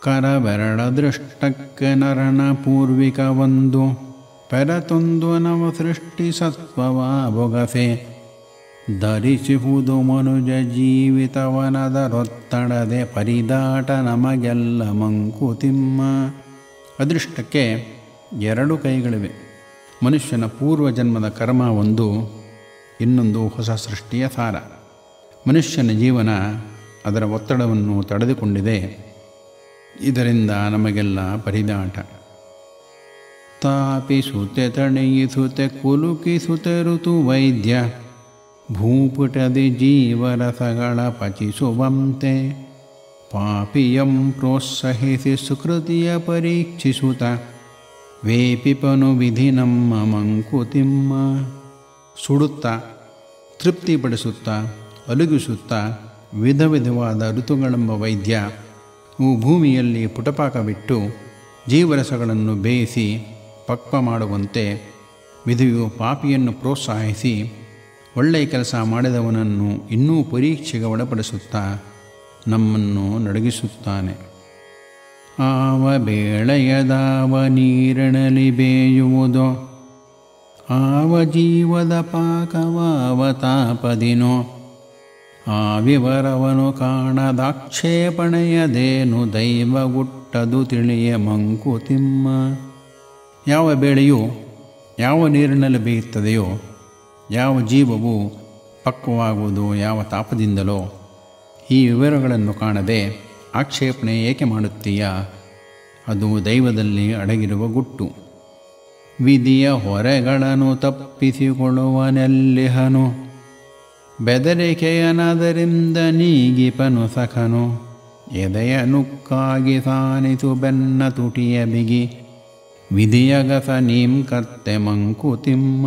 ಕರಬೆರಳ ದೃಷ್ಟಕ್ಕೆ ನರನ ಪೂರ್ವಿಕ ಒಂದು ಪೆರತೊಂದು ನವ ಸೃಷ್ಟಿ ಸತ್ವವ ಬೊಗಸೆ ಧರಿಸುವುದು ಮನುಜ ಜೀವಿತವನದರೊತ್ತಡದೆ ಪರಿದಾಟ ನಮಗೆಲ್ಲ ಮಂಕುತಿಮ್ಮ ಅದೃಷ್ಟಕ್ಕೆ ಎರಡು ಕೈಗಳಿವೆ ಮನುಷ್ಯನ ಪೂರ್ವ ಜನ್ಮದ ಕರ್ಮ ಒಂದು ಇನ್ನೊಂದು ಹೊಸ ಸೃಷ್ಟಿಯ ಸಾರ ಮನುಷ್ಯನ ಜೀವನ ಅದರ ಒತ್ತಡವನ್ನು ತಡೆದುಕೊಂಡಿದೆ ಇದರಿಂದ ನಮಗೆಲ್ಲ ಪರಿದಾಟ ತಾಪಿಸುತ್ತೆ ತಣಿಯಿಸುತ್ತೆ ಕುಲುಕಿಸುತ್ತೆ ಋತು ವೈದ್ಯ ಭೂಪುಟದಿ ಜೀವರಸಗಳ ಪಚಿಸುವಂತೆ ಪಾಪಿಯಂ ಪ್ರೋತ್ಸಹಿಸಿ ಸುಕೃತಿಯ ಪರೀಕ್ಷಿಸುತ್ತ ವೇಪಿಪನು ವಿಧಿ ನಮ್ಮ ಮಂಕುತಿಮ್ಮ ಸುಡುತ್ತಾ ತೃಪ್ತಿಪಡಿಸುತ್ತಾ ಅಲುಗಿಸುತ್ತಾ ವಿಧ ವಿಧವಾದ ಋತುಗಳೆಂಬ ವೈದ್ಯ ಹೂ ಭೂಮಿಯಲ್ಲಿ ಪುಟಪಾಕ ಬಿಟ್ಟು ಜೀವರಸಗಳನ್ನು ಬೇಯಿಸಿ ಪಕ್ವ ಮಾಡುವಂತೆ ವಿಧಿಯು ಪಾಪಿಯನ್ನು ಪ್ರೋತ್ಸಾಹಿಸಿ ಒಳ್ಳೆಯ ಕೆಲಸ ಮಾಡಿದವನನ್ನು ಇನ್ನೂ ಪರೀಕ್ಷೆಗೆ ಒಳಪಡಿಸುತ್ತಾ ನಮ್ಮನ್ನು ನಡಗಿಸುತ್ತಾನೆ ಆವ ಬೇಳೆಯದಾವ ನೀರಿನಲಿ ಬೇಯುವುದೋ ಆವ ಜೀವದ ಪಾಕವಾವ ತಾಪದಿನೋ ಆ ವಿವರವನು ಕಾಣದಾಕ್ಷೇಪಣೆಯದೇನು ದೈವ ಗುಟ್ಟದು ತಿಳಿಯ ಮಂಕುತಿಮ್ಮ ಯಾವ ಬೇಳೆಯು ಯಾವ ನೀರಿನಲ್ಲಿ ಬೇಯುತ್ತದೆಯೋ ಯಾವ ಜೀವವು ಪಕ್ವವಾಗುವುದು ಯಾವ ತಾಪದಿಂದಲೋ ಈ ವಿವರಗಳನ್ನು ಕಾಣದೆ ಆಕ್ಷೇಪಣೆ ಏಕೆ ಮಾಡುತ್ತೀಯ ಅದು ದೈವದಲ್ಲಿ ಅಡಗಿರುವ ಗುಟ್ಟು ವಿಧಿಯ ಹೊರೆಗಳನ್ನು ತಪ್ಪಿಸಿಕೊಳ್ಳುವನೆಲ್ಲಿಹನು ಬೆದರಿಕೆಯನದರಿಂದ ನೀಗಿಪನು ಸಖನು ಎದೆಯ ನುಕ್ಕಾಗಿ ಸಾನಿಸು ಬೆನ್ನ ತುಟಿಯ ಬಿಗಿ ವಿಧಿಯಗಸ ನೀಂ ಕತ್ತೆ ಮಂಕುತಿಮ್ಮ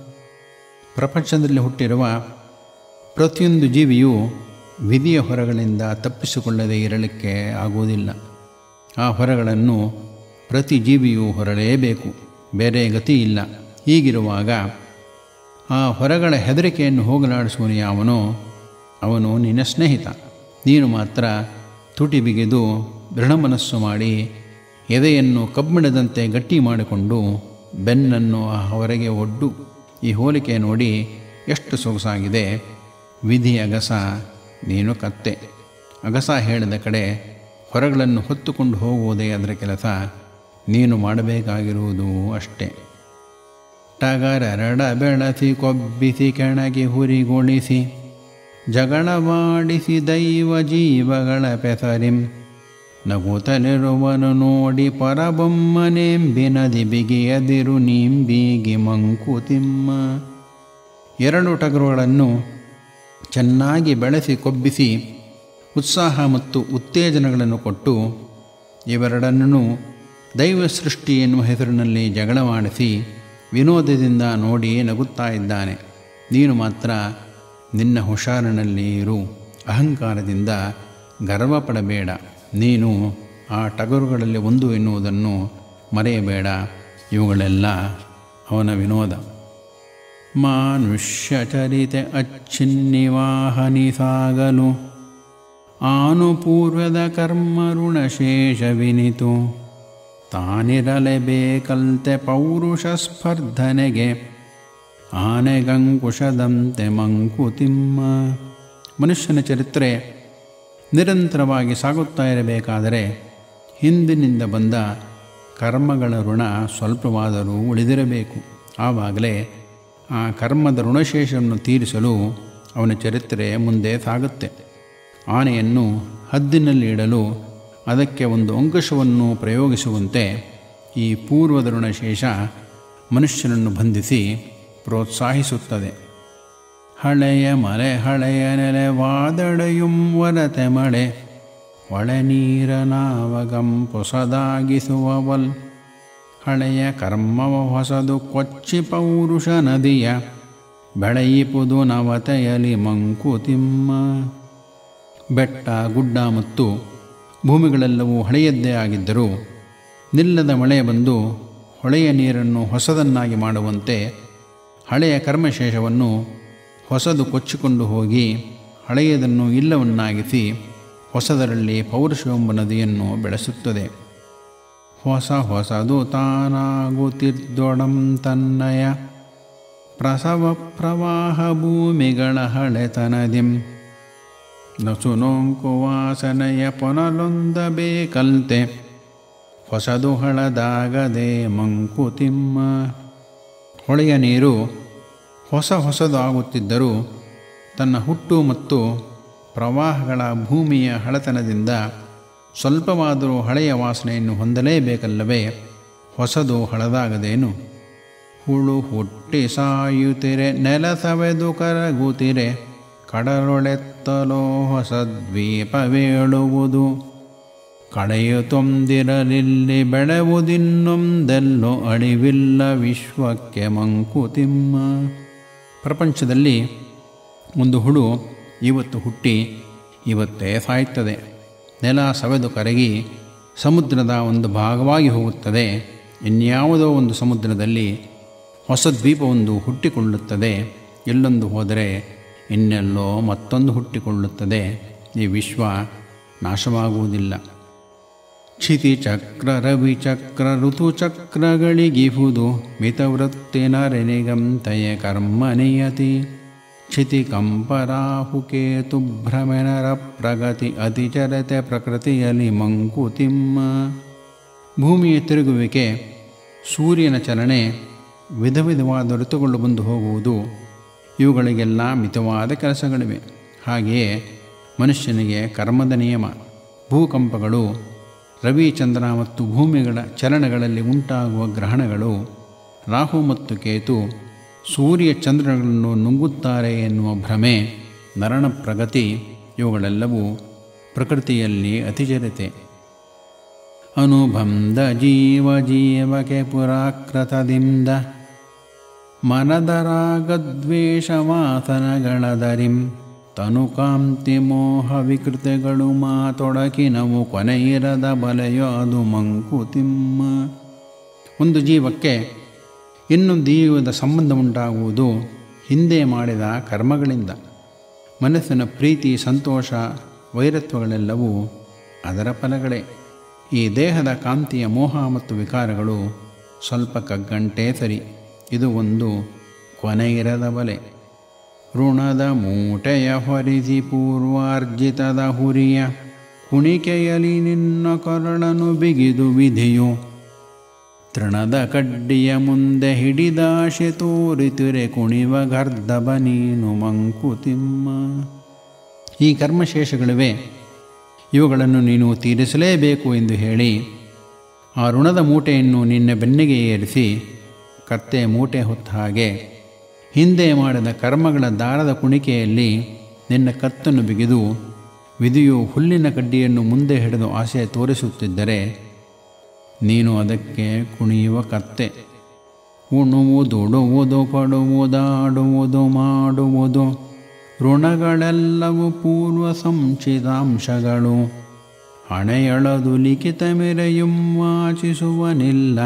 ಪ್ರಪಂಚದಲ್ಲಿ ಹುಟ್ಟಿರುವ ಪ್ರತಿಯೊಂದು ಜೀವಿಯು ವಿಧಿಯ ಹೊರಗಳಿಂದ ತಪ್ಪಿಸಿಕೊಳ್ಳದೆ ಇರಲಿಕ್ಕೆ ಆಗುವುದಿಲ್ಲ ಆ ಹೊರಗಳನ್ನು ಪ್ರತಿ ಜೀವಿಯೂ ಹೊರಲೇಬೇಕು ಬೇರೆ ಗತಿ ಇಲ್ಲ ಹೀಗಿರುವಾಗ ಆ ಹೊರಗಳ ಹೆದರಿಕೆಯನ್ನು ಹೋಗಲಾಡಿಸುವನು ಯಾವನೋ ಅವನು ನಿನ್ನ ಸ್ನೇಹಿತ ನೀನು ಮಾತ್ರ ತುಟಿ ಬಿಗಿದು ದೃಢಮನಸ್ಸು ಮಾಡಿ ಎದೆಯನ್ನು ಕಬ್ಬಿಣದಂತೆ ಗಟ್ಟಿ ಮಾಡಿಕೊಂಡು ಬೆನ್ನನ್ನು ಆ ಹೊರಗೆ ಒಡ್ಡು ಈ ಹೋಲಿಕೆ ನೋಡಿ ಎಷ್ಟು ಸೊಗಸಾಗಿದೆ ವಿಧಿ ಅಗಸ ನೀನು ಕತ್ತೆ ಅಗಸ ಹೇಳಿದ ಕಡೆ ಹೊರಗಳನ್ನು ಹೊತ್ತುಕೊಂಡು ಹೋಗುವುದೇ ಅದರ ಕೆಲಸ ನೀನು ಮಾಡಬೇಕಾಗಿರುವುದು ಅಷ್ಟೇ ಟಗರೆರಡ ಬೆಳಸಿ ಕೊಬ್ಬಿಸಿ ಕೆಣಗಿ ಹುರಿಗೊಳಿಸಿ ಜಗಳವಾಡಿಸಿ ದೈವ ಜೀವಗಳ ಪೆಸರಿಂ ನಗುತ್ತಲಿರುವನು ನೋಡಿ ಪರಬೊಮ್ಮನೆಂಬಿನದಿ ಬಿಗಿಯದಿರು ನೀಂಬೀಗಿ ಮಂಕುತಿಮ್ಮ ಎರಡು ಟಗರುಗಳನ್ನು ಚೆನ್ನಾಗಿ ಬೆಳೆಸಿ ಕೊಬ್ಬಿಸಿ ಉತ್ಸಾಹ ಮತ್ತು ಉತ್ತೇಜನಗಳನ್ನು ಕೊಟ್ಟು ಇವೆರಡನ್ನೂ ದೈವ ಸೃಷ್ಟಿ ಎನ್ನುವ ಹೆಸರಿನಲ್ಲಿ ಜಗಳ ಮಾಡಿಸಿ ವಿನೋದದಿಂದ ನೋಡಿ ನಗುತ್ತಾ ಇದ್ದಾನೆ ನೀನು ಮಾತ್ರ ನಿನ್ನ ಹುಷಾರಿನಲ್ಲಿ ಇರು ಅಹಂಕಾರದಿಂದ ಗರ್ವ ಪಡಬೇಡ ನೀನು ಆ ಟಗರುಗಳಲ್ಲಿ ಒಂದು ಎನ್ನುವುದನ್ನು ಮರೆಯಬೇಡ ಇವುಗಳೆಲ್ಲ ಅವನ ವಿನೋದ ಮಾನುಷ್ಯ ಚರಿತೆ ಅಚ್ಛಿನ್ನಿವಾಹನಿ ಸಾಗಲು ಆನುಪೂರ್ವದ ಕರ್ಮ ಋಣಶೇಷವಿನಿತು ತಾನಿರಲೇಬೇಕಲ್ತೆ ಪೌರುಷ ಸ್ಪರ್ಧನೆಗೆ ಆನೆಗಂಕುಶದಂತೆ ಮಂಕುತಿಮ್ಮ ಮನುಷ್ಯನ ಚರಿತ್ರೆ ನಿರಂತರವಾಗಿ ಸಾಗುತ್ತಾ ಇರಬೇಕಾದರೆ ಹಿಂದಿನಿಂದ ಬಂದ ಕರ್ಮಗಳ ಋಣ ಸ್ವಲ್ಪವಾದರೂ ಉಳಿದಿರಬೇಕು ಆವಾಗಲೇ ಆ ಕರ್ಮದ ಋಣಶೇಷವನ್ನು ತೀರಿಸಲು ಅವನ ಚರಿತ್ರೆ ಮುಂದೆ ಸಾಗುತ್ತೆ ಆನೆಯನ್ನು ಹದ್ದಿನಲ್ಲಿ ಇಡಲು ಅದಕ್ಕೆ ಒಂದು ಅಂಕುಶವನ್ನು ಪ್ರಯೋಗಿಸುವಂತೆ ಈ ಪೂರ್ವದ ಋಣಶೇಷ ಮನುಷ್ಯನನ್ನು ಬಂಧಿಸಿ ಪ್ರೋತ್ಸಾಹಿಸುತ್ತದೆ ಹಳೆಯ ಮಲೆ ಹಳೆಯ ನೆಲೆ ವಾದಡೆಯುಂ ವರತೆ ಮಳೆ ಒಳೆ ನೀರ ನಾವಗಂ ಹೊಸದಾಗಿಸುವವಲ್ ಹಳೆಯ ಕರ್ಮವ ಹೊಸದು ಕೊಚ್ಚಿ ಪೌರುಷ ನದಿಯ ಬೆಳೆಯಿಪುದು ನವತೆಯಲಿ ಮಂಕುತಿಮ್ಮ ಬೆಟ್ಟ ಗುಡ್ಡ ಮತ್ತು ಭೂಮಿಗಳೆಲ್ಲವೂ ಹಳೆಯದ್ದೇ ಆಗಿದ್ದರೂ ನಿಲ್ಲದ ಮಳೆ ಬಂದು ಹೊಳೆಯ ನೀರನ್ನು ಹೊಸದನ್ನಾಗಿ ಮಾಡುವಂತೆ ಹಳೆಯ ಕರ್ಮಶೇಷವನ್ನು ಹೊಸದು ಕೊಚ್ಚಿಕೊಂಡು ಹೋಗಿ ಹಳೆಯದನ್ನು ಇಲ್ಲವನ್ನಾಗಿಸಿ ಹೊಸದರಲ್ಲಿ ಪೌರುಷವೆಂಬ ನದಿಯನ್ನು ಬೆಳೆಸುತ್ತದೆ ಹೊಸ ಹೊಸದು ತಾನಾಗುತ್ತಿದ್ದೊಡಂ ತನ್ನಯ ಪ್ರಸವ ಪ್ರವಾಹ ಭೂಮಿಗಳ ಹಳೆತನದಿಂ ನಸುನೋಂಕು ವಾಸನೆಯ ಪೊನಲೊಂದಬೇಕಲ್ತೆ ಹೊಸದು ಹಳದಾಗದೆ ಮಂಕುತಿಮ್ಮ ಹೊಳೆಯ ನೀರು ಹೊಸ ಹೊಸದು ಆಗುತ್ತಿದ್ದರೂ ತನ್ನ ಹುಟ್ಟು ಮತ್ತು ಪ್ರವಾಹಗಳ ಭೂಮಿಯ ಹಳತನದಿಂದ ಸ್ವಲ್ಪವಾದರೂ ಹಳೆಯ ವಾಸನೆಯನ್ನು ಹೊಂದಲೇಬೇಕಲ್ಲವೇ ಹೊಸದು ಹಳದಾಗದೇನು ಹುಳು ಹುಟ್ಟಿ ಸಾಯುತ್ತಿರೆ ನೆಲ ಸವೆದು ಕರಗುತ್ತಿರೆ ಕಡಲೊಳೆತ್ತಲೋ ಹೊಸ ದ್ವೀಪವೇಳುವುದು ಕಡೆಯು ತೊಂದಿರಲಿಲ್ಲಿ ಬೆಳೆವುದಿನ್ನೊಂದೆಲ್ಲೋ ಅಳಿವಿಲ್ಲ ವಿಶ್ವಕ್ಕೆ ಮಂಕುತಿಮ್ಮ ಪ್ರಪಂಚದಲ್ಲಿ ಒಂದು ಹುಳು ಇವತ್ತು ಹುಟ್ಟಿ ಇವತ್ತೇ ಸಾಯುತ್ತದೆ ನೆಲ ಸವೆದು ಕರಗಿ ಸಮುದ್ರದ ಒಂದು ಭಾಗವಾಗಿ ಹೋಗುತ್ತದೆ ಇನ್ಯಾವುದೋ ಒಂದು ಸಮುದ್ರದಲ್ಲಿ ಹೊಸ ದ್ವೀಪವೊಂದು ಹುಟ್ಟಿಕೊಳ್ಳುತ್ತದೆ ಎಲ್ಲೊಂದು ಹೋದರೆ ಇನ್ನೆಲ್ಲೋ ಮತ್ತೊಂದು ಹುಟ್ಟಿಕೊಳ್ಳುತ್ತದೆ ಈ ವಿಶ್ವ ನಾಶವಾಗುವುದಿಲ್ಲ ಕ್ಷಿತಿಚಕ್ರ ರವಿಚಕ್ರ ಋತುಚಕ್ರಗಳಿಗಿಹುದು ಮಿತವೃತ್ತಿನರೆನಿಗಂತಯ ಕರ್ಮ ನಿಯತಿ ಕ್ಷಿತಿಕಂಪರಾಹುಕೇತು ಭ್ರಮೆನರ ಪ್ರಗತಿ ಅತಿಚರತೆ ಪ್ರಕೃತಿಯಲ್ಲಿ ಮಂಕುತಿಮ್ಮ ಭೂಮಿಯ ತಿರುಗುವಿಕೆ ಸೂರ್ಯನ ಚಲನೆ ವಿಧ ವಿಧವಾದ ಋತುಗಳು ಬಂದು ಹೋಗುವುದು ಇವುಗಳಿಗೆಲ್ಲ ಮಿತವಾದ ಕೆಲಸಗಳಿವೆ ಹಾಗೆಯೇ ಮನುಷ್ಯನಿಗೆ ಕರ್ಮದ ನಿಯಮ ಭೂಕಂಪಗಳು ರವಿ ಚಂದ್ರ ಮತ್ತು ಭೂಮಿಗಳ ಚಲನಗಳಲ್ಲಿ ಉಂಟಾಗುವ ಗ್ರಹಣಗಳು ರಾಹು ಮತ್ತು ಕೇತು ಸೂರ್ಯ ಚಂದ್ರಗಳನ್ನು ನುಂಗುತ್ತಾರೆ ಎನ್ನುವ ಭ್ರಮೆ ನರಣ ಪ್ರಗತಿ ಇವುಗಳೆಲ್ಲವೂ ಪ್ರಕೃತಿಯಲ್ಲಿ ಅತಿಚರಿತೆ ಅನುಬಂಧ ಜೀವ ಜೀವಕ್ಕೆ ಪುರಾಕೃತದಿಂದ ಮನದರಾಗದ್ವೇಷ ವಾಸನಗಳದರಿಂ ತನುಕಾಂತಿ ಮೋಹ ವಿಕೃತಿಗಳು ಮಾತೊಡಕಿನವು ಕೊನೆಯಿರದ ಬಲೆಯೋ ಅದು ಮಂಕುತಿಮ್ಮ ಒಂದು ಜೀವಕ್ಕೆ ಇನ್ನೊಂದು ಜೀವದ ಸಂಬಂಧ ಉಂಟಾಗುವುದು ಹಿಂದೆ ಮಾಡಿದ ಕರ್ಮಗಳಿಂದ ಮನಸ್ಸಿನ ಪ್ರೀತಿ ಸಂತೋಷ ವೈರತ್ವಗಳೆಲ್ಲವೂ ಅದರ ಫಲಗಳೇ ಈ ದೇಹದ ಕಾಂತಿಯ ಮೋಹ ಮತ್ತು ವಿಕಾರಗಳು ಸ್ವಲ್ಪ ಕಗ್ಗಂಟೇ ಸರಿ ಇದು ಒಂದು ಕೊನೆಯಿರದ ಬಲೆ ಋಣದ ಮೂಟೆಯ ಹೊರಿಸಿ ಪೂರ್ವಾರ್ಜಿತದ ಹುರಿಯ ಕುಣಿಕೆಯಲಿ ನಿನ್ನ ಕೊರಳನು ಬಿಗಿದು ವಿಧಿಯು ತೃಣದ ಕಡ್ಡಿಯ ಮುಂದೆ ಹಿಡಿದಾಶೆ ತೋರಿತುರೆ ಕುಣಿವ ಗರ್ಧಬ ನೀನು ಮಂಕುತಿಮ್ಮ ಈ ಕರ್ಮಶೇಷಗಳಿವೆ ಇವುಗಳನ್ನು ನೀನು ತೀರಿಸಲೇಬೇಕು ಎಂದು ಹೇಳಿ ಆ ಋಣದ ಮೂಟೆಯನ್ನು ನಿನ್ನ ಬೆನ್ನಿಗೆ ಏರಿಸಿ ಕತ್ತೆ ಮೂಟೆ ಹೊತ್ತ ಹಾಗೆ ಹಿಂದೆ ಮಾಡಿದ ಕರ್ಮಗಳ ದಾರದ ಕುಣಿಕೆಯಲ್ಲಿ ನಿನ್ನ ಕತ್ತನ್ನು ಬಿಗಿದು ವಿಧಿಯು ಹುಲ್ಲಿನ ಕಡ್ಡಿಯನ್ನು ಮುಂದೆ ಹಿಡಿದು ಆಸೆ ತೋರಿಸುತ್ತಿದ್ದರೆ ನೀನು ಅದಕ್ಕೆ ಕುಣಿಯುವ ಕತ್ತೆ ಉಣುವುದುಡುವುದು ಪಡುವುದಾಡುವುದು ಮಾಡುವುದು ಋಣಗಳೆಲ್ಲವೂ ಪೂರ್ವ ಸಂಚಿತಾಂಶಗಳು ಹಣೆಯಳದು ಲಿಖಿತ ಮೆರೆಯುಂ ವಾಚಿಸುವನಿಲ್ಲ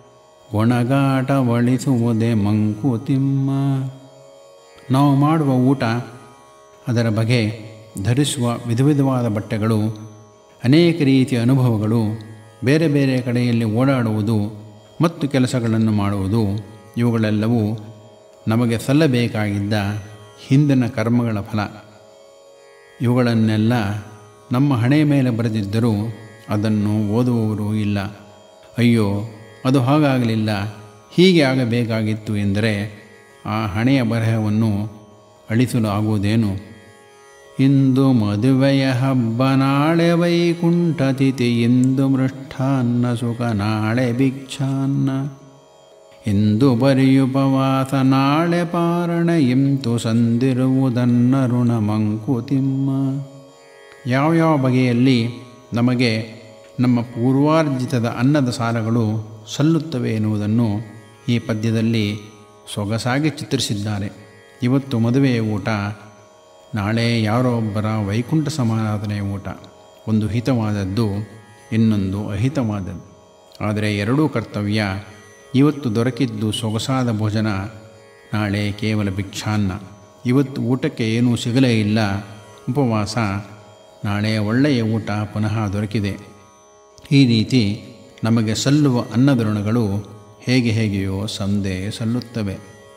ಗೊಣಗಾಟವಳಿಸುವುದೇ ಮಂಕುತಿಮ್ಮ ನಾವು ಮಾಡುವ ಊಟ ಅದರ ಬಗೆ ಧರಿಸುವ ವಿಧ ವಿಧವಾದ ಬಟ್ಟೆಗಳು ಅನೇಕ ರೀತಿಯ ಅನುಭವಗಳು ಬೇರೆ ಬೇರೆ ಕಡೆಯಲ್ಲಿ ಓಡಾಡುವುದು ಮತ್ತು ಕೆಲಸಗಳನ್ನು ಮಾಡುವುದು ಇವುಗಳೆಲ್ಲವೂ ನಮಗೆ ಸಲ್ಲಬೇಕಾಗಿದ್ದ ಹಿಂದಿನ ಕರ್ಮಗಳ ಫಲ ಇವುಗಳನ್ನೆಲ್ಲ ನಮ್ಮ ಹಣೆ ಮೇಲೆ ಬರೆದಿದ್ದರೂ ಅದನ್ನು ಓದುವವರು ಇಲ್ಲ ಅಯ್ಯೋ ಅದು ಹಾಗಾಗಲಿಲ್ಲ ಹೀಗೆ ಆಗಬೇಕಾಗಿತ್ತು ಎಂದರೆ ಆ ಹಣೆಯ ಬರಹವನ್ನು ಅಳಿಸಲು ಆಗುವುದೇನು ಇಂದು ಮದುವೆಯ ಹಬ್ಬ ನಾಳೆ ವೈಕುಂಠ ತಿಥಿ ಇಂದು ಮೃಷ್ಟಾನ್ನ ಸುಖ ನಾಳೆ ಭಿಕ್ಷಾನ್ನ ಇಂದು ಬರೆಯುಪವಾಸ ನಾಳೆ ಪಾರಣ ಇಂತು ಸಂದಿರುವುದನ್ನ ಋಣ ಮಂಕುತಿಮ್ಮ ಯಾವ್ಯಾವ ಬಗೆಯಲ್ಲಿ ನಮಗೆ ನಮ್ಮ ಪೂರ್ವಾರ್ಜಿತದ ಅನ್ನದ ಸಾರಗಳು ಸಲ್ಲುತ್ತವೆ ಎನ್ನುವುದನ್ನು ಈ ಪದ್ಯದಲ್ಲಿ ಸೊಗಸಾಗಿ ಚಿತ್ರಿಸಿದ್ದಾರೆ ಇವತ್ತು ಮದುವೆಯ ಊಟ ನಾಳೆ ಯಾರೋ ಒಬ್ಬರ ವೈಕುಂಠ ಸಮಾರಾಧನೆಯ ಊಟ ಒಂದು ಹಿತವಾದದ್ದು ಇನ್ನೊಂದು ಅಹಿತವಾದದ್ದು ಆದರೆ ಎರಡೂ ಕರ್ತವ್ಯ ಇವತ್ತು ದೊರಕಿದ್ದು ಸೊಗಸಾದ ಭೋಜನ ನಾಳೆ ಕೇವಲ ಭಿಕ್ಷಾನ್ನ ಇವತ್ತು ಊಟಕ್ಕೆ ಏನೂ ಸಿಗಲೇ ಇಲ್ಲ ಉಪವಾಸ ನಾಳೆ ಒಳ್ಳೆಯ ಊಟ ಪುನಃ ದೊರಕಿದೆ ಈ ರೀತಿ ನಮಗೆ ಸಲ್ಲುವ ಅನ್ನದರುಣಗಳು ಹೇಗೆ ಹೇಗೆಯೋ ಸಂದೆ ಸಲ್ಲುತ್ತವೆ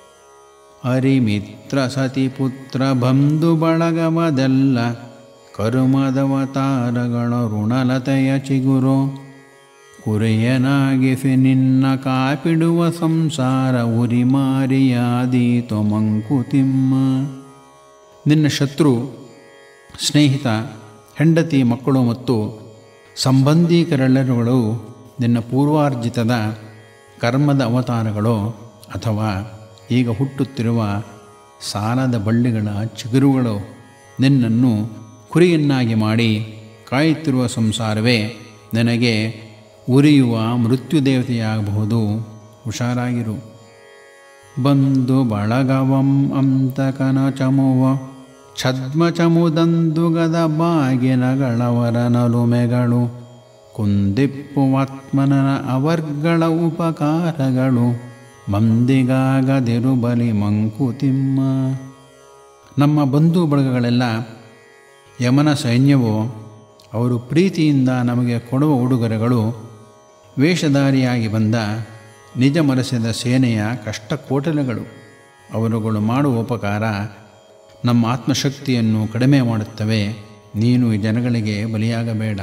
ಅರಿಮಿತ್ರ ಸತಿ ಪುತ್ರ ಬಂಧು ಬಳಗವದೆಲ್ಲ ಕರುಮದವತಾರಗಳ ಋಣಲತೆಯ ಚಿಗುರು ಕುರಿಯನಾಗಿಸಿ ನಿನ್ನ ಕಾಪಿಡುವ ಸಂಸಾರ ಉರಿ ಮಾರಿಯಾದೀತು ಮಂಕುತಿಮ್ಮ ನಿನ್ನ ಶತ್ರು ಸ್ನೇಹಿತ ಹೆಂಡತಿ ಮಕ್ಕಳು ಮತ್ತು ಸಂಬಂಧಿಕರೆಲ್ಲರುಗಳು ನಿನ್ನ ಪೂರ್ವಾರ್ಜಿತದ ಕರ್ಮದ ಅವತಾರಗಳು ಅಥವಾ ಈಗ ಹುಟ್ಟುತ್ತಿರುವ ಸಾಲದ ಬಳ್ಳಿಗಳ ಚಿಗುರುಗಳು ನಿನ್ನನ್ನು ಕುರಿಯನ್ನಾಗಿ ಮಾಡಿ ಕಾಯುತ್ತಿರುವ ಸಂಸಾರವೇ ನನಗೆ ಉರಿಯುವ ಮೃತ್ಯುದೇವತೆಯಾಗಬಹುದು ಹುಷಾರಾಗಿರು ಬಂದು ಬಳಗವಂ ಅಂತಕನ ಚಮುವ ಛದ್ಮ ಚಮುದಂದುಗದ ಬಾಗಿನಗಳವರ ನಲುಮೆಗಳು ಕುಂದಿಪ್ಪುವಾತ್ಮನನ ಅವರ್ಗಳ ಉಪಕಾರಗಳು ಮಂದಿಗಾಗದಿರು ಬಲಿ ಮಂಕುತಿಮ್ಮ ನಮ್ಮ ಬಂಧು ಬಳಗಗಳೆಲ್ಲ ಯಮನ ಸೈನ್ಯವು ಅವರು ಪ್ರೀತಿಯಿಂದ ನಮಗೆ ಕೊಡುವ ಉಡುಗೊರೆಗಳು ವೇಷಧಾರಿಯಾಗಿ ಬಂದ ನಿಜ ಮರೆಸಿದ ಸೇನೆಯ ಕಷ್ಟ ಕೋಟಲೆಗಳು ಅವರುಗಳು ಮಾಡುವ ಉಪಕಾರ ನಮ್ಮ ಆತ್ಮಶಕ್ತಿಯನ್ನು ಕಡಿಮೆ ಮಾಡುತ್ತವೆ ನೀನು ಈ ಜನಗಳಿಗೆ ಬಲಿಯಾಗಬೇಡ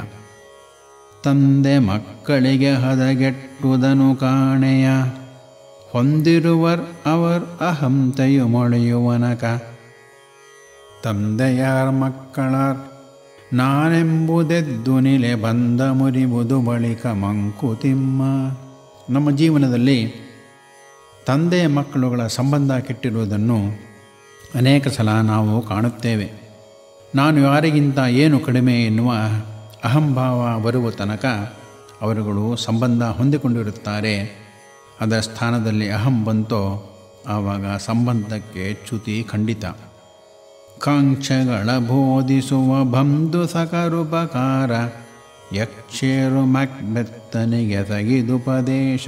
ತಂದೆ ಮಕ್ಕಳಿಗೆ ಹದಗೆಟ್ಟುದನು ಕಾಣೆಯ ಹೊಂದಿರುವರ್ ಅವರ್ ಅಹಂತೆಯು ಮೊಳೆಯುವನಕ ತಂದೆಯಾರ್ ಮಕ್ಕಳಾರ್ ನಾನೆಂಬುದೆದ್ದು ನಿಲೆ ಬಂದ ಮುರಿಬುದು ಬಳಿಕ ಮಂಕುತಿಮ್ಮ ನಮ್ಮ ಜೀವನದಲ್ಲಿ ತಂದೆ ಮಕ್ಕಳುಗಳ ಸಂಬಂಧ ಕೆಟ್ಟಿರುವುದನ್ನು ಅನೇಕ ಸಲ ನಾವು ಕಾಣುತ್ತೇವೆ ನಾನು ಯಾರಿಗಿಂತ ಏನು ಕಡಿಮೆ ಎನ್ನುವ ಅಹಂಭಾವ ಬರುವ ತನಕ ಅವರುಗಳು ಸಂಬಂಧ ಹೊಂದಿಕೊಂಡಿರುತ್ತಾರೆ ಅದರ ಸ್ಥಾನದಲ್ಲಿ ಅಹಂ ಬಂತೋ ಆವಾಗ ಸಂಬಂಧಕ್ಕೆ ಚ್ಯುತಿ ಖಂಡಿತ ಕಾಂಕ್ಷೆಗಳ ಬೋಧಿಸುವ ಬಂಧು ಸಕರುಪಕಾರ ಯಕ್ಷೇರು ಮಕ್ಬೆತ್ತನಿಗೆ ತಗಿದುಪದೇಶ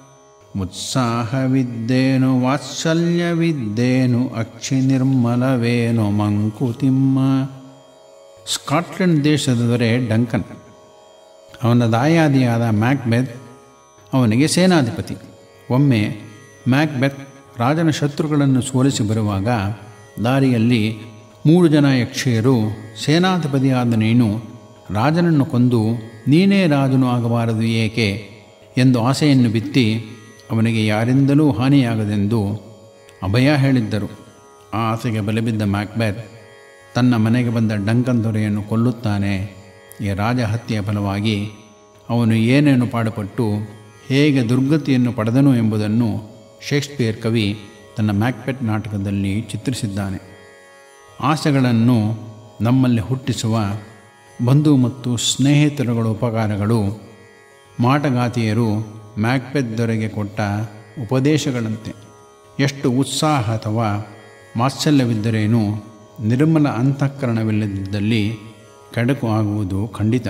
ಉತ್ಸಾಹವಿದ್ದೇನು ವಾತ್ಸಲ್ಯವಿದ್ದೇನು ಅಕ್ಷಿ ನಿರ್ಮಲವೇನು ಮಂಕುತಿಮ್ಮ ಸ್ಕಾಟ್ಲೆಂಡ್ ದೇಶದ ದೊರೆ ಡಂಕನ್ ಅವನ ದಾಯಾದಿಯಾದ ಮ್ಯಾಕ್ಬೆತ್ ಅವನಿಗೆ ಸೇನಾಧಿಪತಿ ಒಮ್ಮೆ ಮ್ಯಾಕ್ಬೆತ್ ರಾಜನ ಶತ್ರುಗಳನ್ನು ಸೋಲಿಸಿ ಬರುವಾಗ ದಾರಿಯಲ್ಲಿ ಮೂರು ಜನ ಯಕ್ಷಿಯರು ಸೇನಾಧಿಪತಿಯಾದ ನೀನು ರಾಜನನ್ನು ಕೊಂದು ನೀನೇ ರಾಜನು ಆಗಬಾರದು ಏಕೆ ಎಂದು ಆಸೆಯನ್ನು ಬಿತ್ತಿ ಅವನಿಗೆ ಯಾರಿಂದಲೂ ಹಾನಿಯಾಗದೆಂದು ಅಭಯ ಹೇಳಿದ್ದರು ಆ ಆಸೆಗೆ ಬಲೆಬಿದ್ದ ಮ್ಯಾಕ್ಬೆತ್ ತನ್ನ ಮನೆಗೆ ಬಂದ ಡಂಕನ್ ದೊರೆಯನ್ನು ಕೊಲ್ಲುತ್ತಾನೆ ಈ ರಾಜಹತ್ಯೆಯ ಫಲವಾಗಿ ಅವನು ಏನೇನು ಪಾಡುಪಟ್ಟು ಹೇಗೆ ದುರ್ಗತಿಯನ್ನು ಪಡೆದನು ಎಂಬುದನ್ನು ಶೇಕ್ಸ್ಪಿಯರ್ ಕವಿ ತನ್ನ ಮ್ಯಾಕ್ಬೆಟ್ ನಾಟಕದಲ್ಲಿ ಚಿತ್ರಿಸಿದ್ದಾನೆ ಆಸೆಗಳನ್ನು ನಮ್ಮಲ್ಲಿ ಹುಟ್ಟಿಸುವ ಬಂಧು ಮತ್ತು ಸ್ನೇಹಿತರುಗಳ ಉಪಕಾರಗಳು ಮಾಟಗಾತಿಯರು ಮ್ಯಾಕ್ಬೆತ್ ದೊರೆಗೆ ಕೊಟ್ಟ ಉಪದೇಶಗಳಂತೆ ಎಷ್ಟು ಉತ್ಸಾಹ ಅಥವಾ ಮಾತ್ಸಲ್ಯವಿದ್ದರೇನು ನಿರ್ಮಲ ಅಂತಃಕರಣವಿಲ್ಲದಿದ್ದಲ್ಲಿ ಕೆಡಕು ಆಗುವುದು ಖಂಡಿತ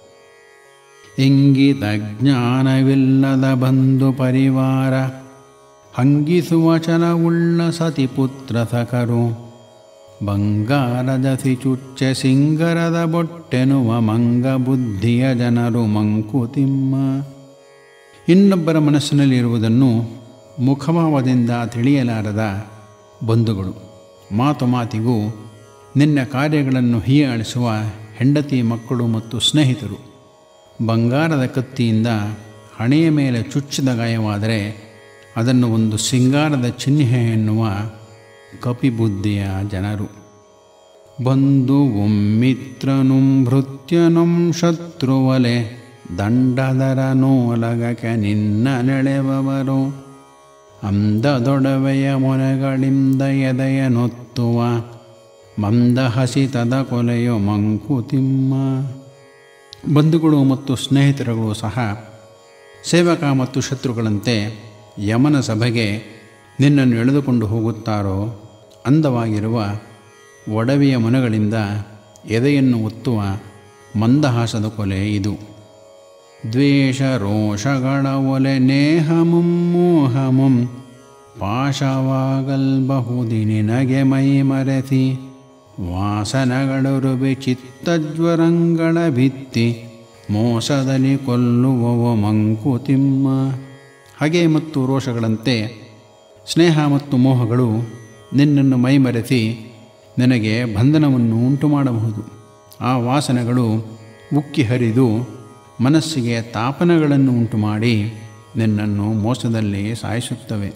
ಇಂಗಿತ ಜ್ಞಾನವಿಲ್ಲದ ಬಂಧು ಪರಿವಾರ ಹಂಗಿಸುವ ಛಲವುಳ್ಳ ಸತಿಪುತ್ರ ಸಖರು ಬಂಗಾರದ ಸಿಚುಚ್ಚೆ ಸಿಂಗರದ ಬೊಟ್ಟೆನುವ ಮಂಗ ಬುದ್ಧಿಯ ಜನರು ಮಂಕುತಿಮ್ಮ ಇನ್ನೊಬ್ಬರ ಮನಸ್ಸಿನಲ್ಲಿರುವುದನ್ನು ಮುಖಭಾವದಿಂದ ತಿಳಿಯಲಾರದ ಬಂಧುಗಳು ಮಾತು ಮಾತಿಗೂ ನಿನ್ನ ಕಾರ್ಯಗಳನ್ನು ಹೀಯಾಳಿಸುವ ಹೆಂಡತಿ ಮಕ್ಕಳು ಮತ್ತು ಸ್ನೇಹಿತರು ಬಂಗಾರದ ಕತ್ತಿಯಿಂದ ಹಣೆಯ ಮೇಲೆ ಚುಚ್ಚಿದ ಗಾಯವಾದರೆ ಅದನ್ನು ಒಂದು ಸಿಂಗಾರದ ಚಿಹ್ನೆ ಎನ್ನುವ ಕಪಿಬುದ್ಧಿಯ ಜನರು ಬಂಧು ಮಿತ್ರನುಂ ಭೃತ್ಯನುಂ ಶತ್ರುವಲೆ ದಂಡದರ ನೋಲಗಕ್ಕೆ ನಿನ್ನ ನೆಳೆಬವರು ಅಂದದೊಡವೆಯ ಮೊನೆಗಳಿಂದ ಎದೆಯ ನೊತ್ತುವ ಮಂದ ಹಸಿತದ ಕೊಲೆಯು ಮಂಕುತಿಮ್ಮ ಬಂಧುಗಳು ಮತ್ತು ಸ್ನೇಹಿತರುಗಳು ಸಹ ಸೇವಕ ಮತ್ತು ಶತ್ರುಗಳಂತೆ ಯಮನ ಸಭೆಗೆ ನಿನ್ನನ್ನು ಎಳೆದುಕೊಂಡು ಹೋಗುತ್ತಾರೋ ಅಂದವಾಗಿರುವ ಒಡವೆಯ ಮೊನೆಗಳಿಂದ ಎದೆಯನ್ನು ಒತ್ತುವ ಮಂದಹಾಸದ ಕೊಲೆ ಇದು ದ್ವೇಷ ರೋಷಗಳ ಒಲೆ ನೇಹಮುಂ ಮೋಹಮುಂ ಪಾಶವಾಗಲ್ಬಹುದಿ ನಿನಗೆ ಮೈ ಮರೆಸಿ ವಾಸನಗಳುರುಬಿ ಚಿತ್ತಜ್ವರಂಗಳ ಭಿತ್ತಿ ಮೋಸದಲ್ಲಿ ಕೊಲ್ಲುವವ ಮಂಕುತಿಮ್ಮ ಹಗೆ ಮತ್ತು ರೋಷಗಳಂತೆ ಸ್ನೇಹ ಮತ್ತು ಮೋಹಗಳು ನಿನ್ನನ್ನು ಮೈಮರೆಸಿ ನಿನಗೆ ಬಂಧನವನ್ನು ಉಂಟು ಮಾಡಬಹುದು ಆ ವಾಸನೆಗಳು ಉಕ್ಕಿ ಹರಿದು ಮನಸ್ಸಿಗೆ ತಾಪನಗಳನ್ನು ಉಂಟು ಮಾಡಿ ನಿನ್ನನ್ನು ಮೋಸದಲ್ಲಿ ಸಾಯಿಸುತ್ತವೆ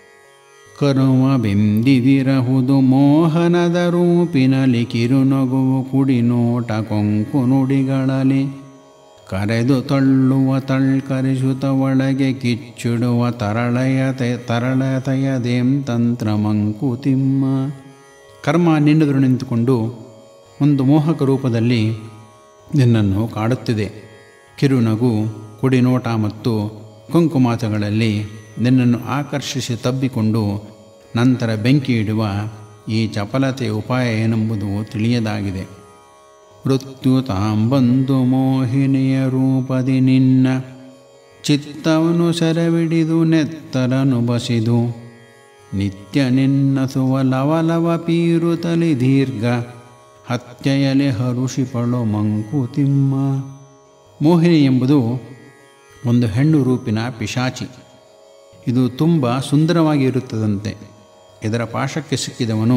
ಕರುವ ಬೆಂದಿದಿರಹುದು ಮೋಹನದ ರೂಪಿನಲ್ಲಿ ಕಿರುನಗುವು ಕುಡಿ ನೋಟ ಕೊಂಕು ನುಡಿಗಳಲ್ಲಿ ಕರೆದು ತಳ್ಳುವ ತಳ್ಕರಿಸುತ್ತ ಒಳಗೆ ಕಿಚ್ಚಿಡುವ ತರಳಯತೆ ತರಳತೆಯದೇಂ ತಂತ್ರ ಮಂಕುತಿಮ್ಮ ಕರ್ಮ ನಿನ್ನೆದುರು ನಿಂತುಕೊಂಡು ಒಂದು ಮೋಹಕ ರೂಪದಲ್ಲಿ ನಿನ್ನನ್ನು ಕಾಡುತ್ತಿದೆ ಕಿರುನಗು ಕುಡಿನೋಟ ಮತ್ತು ಕುಂಕುಮಾತಗಳಲ್ಲಿ ನಿನ್ನನ್ನು ಆಕರ್ಷಿಸಿ ತಬ್ಬಿಕೊಂಡು ನಂತರ ಬೆಂಕಿ ಇಡುವ ಈ ಚಪಲತೆಯ ಉಪಾಯ ಏನೆಂಬುದು ತಿಳಿಯದಾಗಿದೆ ಮೃತ್ಯು ತಾಂಬಂದು ಮೋಹಿನಿಯ ರೂಪದಿ ನಿನ್ನ ಚಿತ್ತವನು ಸೆರೆಬಿಡಿದು ನೆತ್ತರನು ಬಸಿದು ನಿತ್ಯ ನಿನ್ನಸುವ ಲವಲವ ಪೀರುತಲಿ ದೀರ್ಘ ಹತ್ಯೆಯಲೆ ಹರುಷಿಪಳೋ ಮಂಕುತಿಮ್ಮ ಮೋಹಿನಿ ಎಂಬುದು ಒಂದು ಹೆಣ್ಣು ರೂಪಿನ ಪಿಶಾಚಿ ಇದು ತುಂಬ ಸುಂದರವಾಗಿ ಇರುತ್ತದಂತೆ ಇದರ ಪಾಶಕ್ಕೆ ಸಿಕ್ಕಿದವನು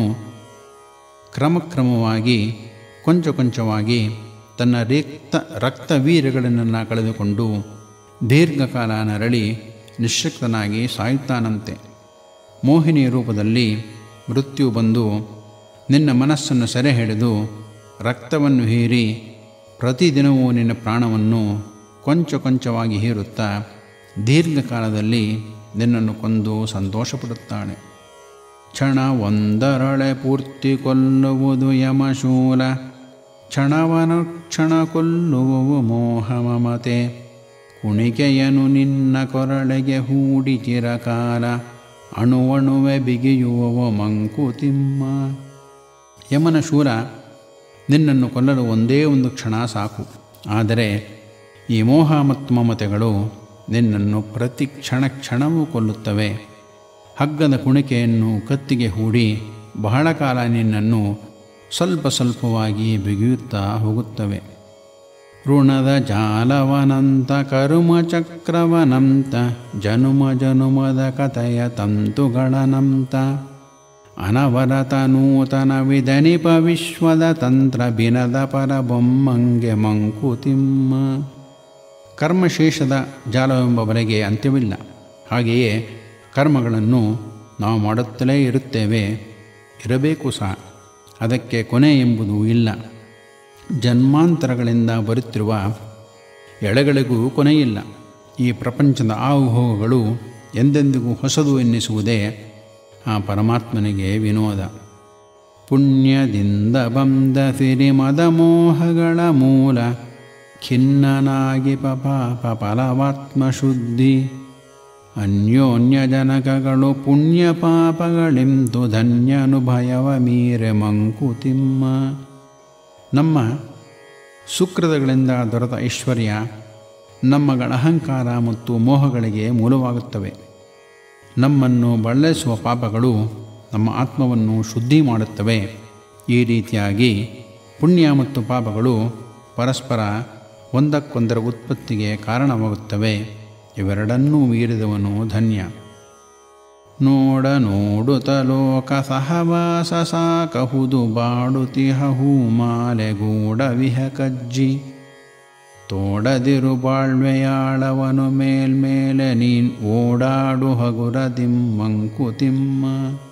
ಕ್ರಮಕ್ರಮವಾಗಿ ಕೊಂಚ ಕೊಂಚವಾಗಿ ತನ್ನ ರಿಕ್ತ ರಕ್ತವೀರ್ಯಗಳನ್ನೆಲ್ಲ ಕಳೆದುಕೊಂಡು ದೀರ್ಘಕಾಲ ನರಳಿ ನಿಶ್ಶಕ್ತನಾಗಿ ಸಾಯುತ್ತಾನಂತೆ ಮೋಹಿನಿಯ ರೂಪದಲ್ಲಿ ಮೃತ್ಯು ಬಂದು ನಿನ್ನ ಮನಸ್ಸನ್ನು ಸೆರೆ ಹಿಡಿದು ರಕ್ತವನ್ನು ಹೀರಿ ಪ್ರತಿದಿನವೂ ನಿನ್ನ ಪ್ರಾಣವನ್ನು ಕೊಂಚ ಕೊಂಚವಾಗಿ ಹೀರುತ್ತಾ ದೀರ್ಘಕಾಲದಲ್ಲಿ ನಿನ್ನನ್ನು ಕೊಂದು ಸಂತೋಷಪಡುತ್ತಾಳೆ ಕ್ಷಣ ಒಂದರಳೆ ಪೂರ್ತಿ ಕೊಲ್ಲುವುದು ಯಮಶೂಲ ಕ್ಷಣವನು ಕ್ಷಣ ಕೊಲ್ಲುವವು ಮೋಹ ಮಮತೆ ಕುಣಿಕೆಯನು ನಿನ್ನ ಕೊರಳೆಗೆ ಹೂಡಿ ಚಿರಕಾಲ ಅಣುವಣುವೆ ಬಿಗಿಯುವವ ಮಂಕುತಿಮ್ಮ ಯಮನ ಶೂಲ ನಿನ್ನನ್ನು ಕೊಲ್ಲಲು ಒಂದೇ ಒಂದು ಕ್ಷಣ ಸಾಕು ಆದರೆ ಈ ಮೋಹ ಮತ್ತು ಮಮತೆಗಳು ನಿನ್ನನ್ನು ಪ್ರತಿ ಕ್ಷಣ ಕ್ಷಣವೂ ಕೊಲ್ಲುತ್ತವೆ ಹಗ್ಗದ ಕುಣಿಕೆಯನ್ನು ಕತ್ತಿಗೆ ಹೂಡಿ ಬಹಳ ಕಾಲ ನಿನ್ನನ್ನು ಸ್ವಲ್ಪ ಸ್ವಲ್ಪವಾಗಿ ಬಿಗಿಯುತ್ತಾ ಹೋಗುತ್ತವೆ ಋಣದ ಜಾಲವನಂತ ಕರುಮ ಚಕ್ರವನಂತ ಜನುಮ ಜನುಮದ ಕಥೆಯ ತಂತುಗಳನಂತ ಅನವರತ ನೂತನ ವಿಧನಿಪ ವಿಶ್ವದ ತಂತ್ರ ಬಿನದ ಪರಬೊಮ್ಮಂಗೆ ಮಂಕುತಿಮ್ಮ ಕರ್ಮಶೇಷದ ಜಾಲವೆಂಬವರೆಗೆ ಅಂತ್ಯವಿಲ್ಲ ಹಾಗೆಯೇ ಕರ್ಮಗಳನ್ನು ನಾವು ಮಾಡುತ್ತಲೇ ಇರುತ್ತೇವೆ ಇರಬೇಕು ಸಹ ಅದಕ್ಕೆ ಕೊನೆ ಎಂಬುದು ಇಲ್ಲ ಜನ್ಮಾಂತರಗಳಿಂದ ಬರುತ್ತಿರುವ ಎಳೆಗಳಿಗೂ ಕೊನೆಯಿಲ್ಲ ಈ ಪ್ರಪಂಚದ ಆಹುಹೋಗುಗಳು ಎಂದೆಂದಿಗೂ ಹೊಸದು ಎನ್ನಿಸುವುದೇ ಆ ಪರಮಾತ್ಮನಿಗೆ ವಿನೋದ ಪುಣ್ಯದಿಂದ ಬಂದ ಸಿರಿಮದ ಮೋಹಗಳ ಮೂಲ ಖಿನ್ನನಾಗಿ ಪಾಪ ಫಲವಾತ್ಮ ಶುದ್ಧಿ ಅನ್ಯೋನ್ಯ ಜನಕಗಳು ಪುಣ್ಯ ಪಾಪಗಳೆಂದು ಧನ್ಯನುಭಯವ ಮೀರೆ ಮಂಕುತಿಮ್ಮ ನಮ್ಮ ಸುಕೃತಗಳಿಂದ ದೊರೆತ ಐಶ್ವರ್ಯ ನಮ್ಮಗಳ ಅಹಂಕಾರ ಮತ್ತು ಮೋಹಗಳಿಗೆ ಮೂಲವಾಗುತ್ತವೆ ನಮ್ಮನ್ನು ಬಳಲಿಸುವ ಪಾಪಗಳು ನಮ್ಮ ಆತ್ಮವನ್ನು ಶುದ್ಧಿ ಮಾಡುತ್ತವೆ ಈ ರೀತಿಯಾಗಿ ಪುಣ್ಯ ಮತ್ತು ಪಾಪಗಳು ಪರಸ್ಪರ ಒಂದಕ್ಕೊಂದರ ಉತ್ಪತ್ತಿಗೆ ಕಾರಣವಾಗುತ್ತವೆ ಇವೆರಡನ್ನೂ ಮೀರಿದವನು ಧನ್ಯ ನೋಡ ನೋಡುತ್ತ ಲೋಕ ಸಹವಾಸ ಸಾಕಹುದು ಬಾಡುತಿಹೂ ಮಾಲೆಗೂಡ ವಿಹ ಕಜ್ಜಿ ತೋಡದಿರು ಬಾಳ್ವೆಯಾಳವನು ಮೇಲ್ಮೇಲೆ ನೀನ್ ಓಡಾಡು ಹಗುರ ತಿಮ್ಮಂಕುತಿಮ್ಮ